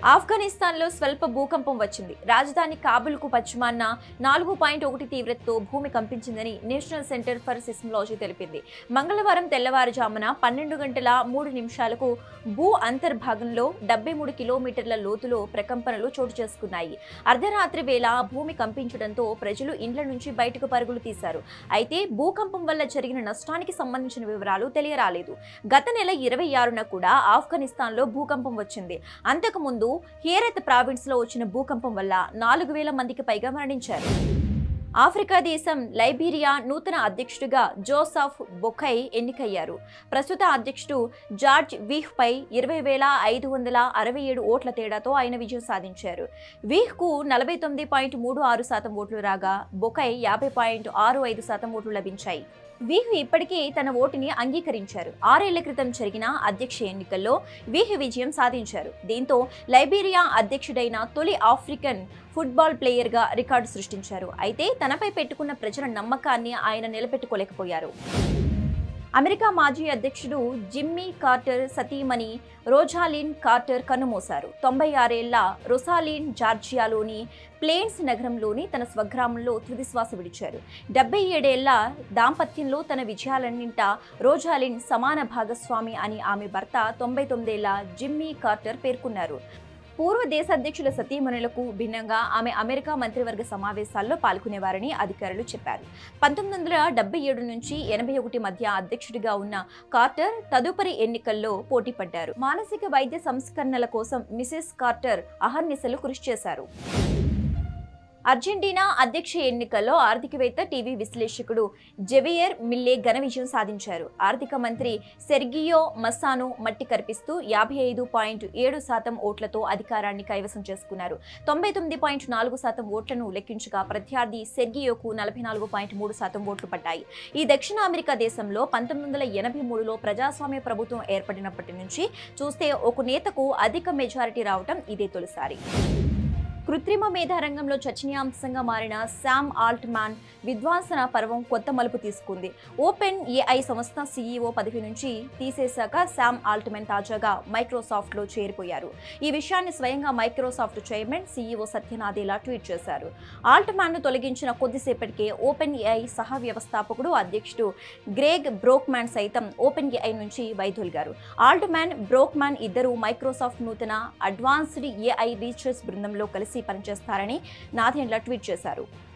ఆఫ్ఘనిస్తాన్లో స్వల్ప భూకంపం వచ్చింది రాజధాని కాబుల్కు పశ్చిమాన నాలుగు పాయింట్ ఒకటి తీవ్రతతో భూమి కంపించిందని నేషనల్ సెంటర్ ఫర్ సిస్మలాజీ తెలిపింది మంగళవారం తెల్లవారుజామున పన్నెండు గంటల మూడు నిమిషాలకు భూ అంతర్భాగంలో డెబ్బై మూడు కిలోమీటర్ల లోతులో ప్రకంపనలు చోటు చేసుకున్నాయి అర్ధరాత్రి వేళ భూమి కంపించడంతో ప్రజలు ఇండ్ల నుంచి బయటకు పరుగులు తీశారు అయితే భూకంపం వల్ల జరిగిన నష్టానికి సంబంధించిన వివరాలు తెలియరాలేదు గత నెల ఇరవై ఆరున కూడా ఆఫ్ఘనిస్తాన్లో భూకంపం వచ్చింది అంతకుముందు హేరత్ ప్రావిన్స్ లో వచ్చిన భూకంపం వల్ల నాలుగు వేల మందికి పైగా మరణించారు ఆఫ్రికా దేశం లైబీరియా నూతన అధ్యక్షుడిగా జోసఫ్ బొకై ఎన్నికయ్యారు ప్రస్తుత అధ్యక్షుడు జార్జ్ వీహ్ పై ఇరవై వేల ఐదు వందల అరవై ఏడు ఓట్ల తేడాతో ఆయన విజయం సాధించారు వీహ్ కు నలభై తొమ్మిది పాయింట్ మూడు ఆరు శాతం ఓట్లు రాగా బొకై యాభై పాయింట్ ఆరు ఐదు శాతం ఓట్లు లభించాయి వీహ్ ఇప్పటికే తన ఓటుని అంగీకరించారు ఆరేళ్ల క్రితం జరిగిన అధ్యక్ష ఎన్నికల్లో వీహ్ విజయం సాధించారు దీంతో లైబీరియా అధ్యక్షుడైన తొలి ఆఫ్రికన్ ఫుట్బాల్ ప్లేయర్గా రికార్డు సృష్టించారు అయితే తనపై పెట్టుకున్న ప్రజల నమ్మకాన్ని ఆయన నిలబెట్టుకోలేకపోయారు అమెరికా మాజీ అధ్యక్షుడు జిమ్మీ కార్టర్ సతీమణి రోజాలిన్ కార్టర్ కన్నుమూశారు తొంభై ఆరేళ్ల రొసాలిన్ జార్జియాలోని ప్లేన్స్ నగరంలోని తన స్వగ్రామంలో తుదిశ్వాస విడిచారు డెబ్బై ఏడేళ్ల దాంపత్యంలో తన విజయాలన్నింటా రోజాలిన్ సమాన భాగస్వామి అని ఆమె భర్త తొంభై తొమ్మిదేళ్ల జిమ్మీ కార్టర్ పేర్కొన్నారు పూర్వ దేశాధ్యక్షుల సతీమణులకు భిన్నంగా ఆమె అమెరికా మంత్రివర్గ సమావేశాల్లో పాల్గొనేవారని అధికారులు చెప్పారు పంతొమ్మిది వందల డెబ్బై ఏడు నుంచి ఎనభై ఒకటి మధ్య అధ్యక్షుడిగా ఉన్న కార్టర్ తదుపరి ఎన్నికల్లో పోటీ పడ్డారు మానసిక వైద్య సంస్కరణల కోసం మిసెస్ కార్టర్ అహర్నిశలు కృషి చేశారు అర్జెంటీనా అధ్యక్ష ఎన్నికల్లో ఆర్థికవేత్త టీవీ విశ్లేషకుడు జెవియర్ మిల్లే ఘన విజయం సాధించారు ఆర్థిక మంత్రి సెర్గియో మస్సాను మట్టి కరిపిస్తూ యాభై ఐదు పాయింట్ ఏడు శాతం ఓట్లతో అధికారాన్ని కైవసం చేసుకున్నారు తొంభై తొమ్మిది పాయింట్ నాలుగు శాతం ఓట్లను లెక్కించగా ప్రత్యర్థి సెర్గియోకు నలభై నాలుగు పాయింట్ మూడు శాతం ఓట్లు పడ్డాయి ఈ దక్షిణ అమెరికా దేశంలో పంతొమ్మిది వందల ఎనభై మూడులో ప్రజాస్వామ్య ప్రభుత్వం ఏర్పడినప్పటి నుంచి చూస్తే ఒక నేతకు అధిక మెజారిటీ రావటం ఇదే తొలిసారి కృత్రిమ మేధా రంగంలో చర్చనీయాంశంగా మారిన శామ్ ఆల్ట్మాన్ విధ్వంసన పర్వం కొత్త మలుపు తీసుకుంది ఓపెన్ ఏఐ సంస్థ సీఈఓ పదవి నుంచి తీసేశాక శామ్ ఆల్ట్మాన్ తాజాగా మైక్రోసాఫ్ట్లో చేరిపోయారు ఈ విషయాన్ని స్వయంగా Microsoft chairman CEO Satya Nadella tweet చేశారు ఆల్ట్మాన్ను తొలగించిన కొద్దిసేపటికే ఓపెన్ ఏఐ సహ వ్యవస్థాపకుడు అధ్యక్షుడు గ్రేగ్ బ్రోక్మాన్ సైతం ఓపెన్ ఏఐ నుంచి వైదొలిగారు ఆల్ట్మాన్ బ్రోక్మాన్ ఇద్దరు మైక్రోసాఫ్ట్ నూతన అడ్వాన్స్డ్ ఏఐ రీసెర్చ్ బృందంలో కలిసి పనిచేస్తారని నాథెండ్ల ట్వీట్ చేశారు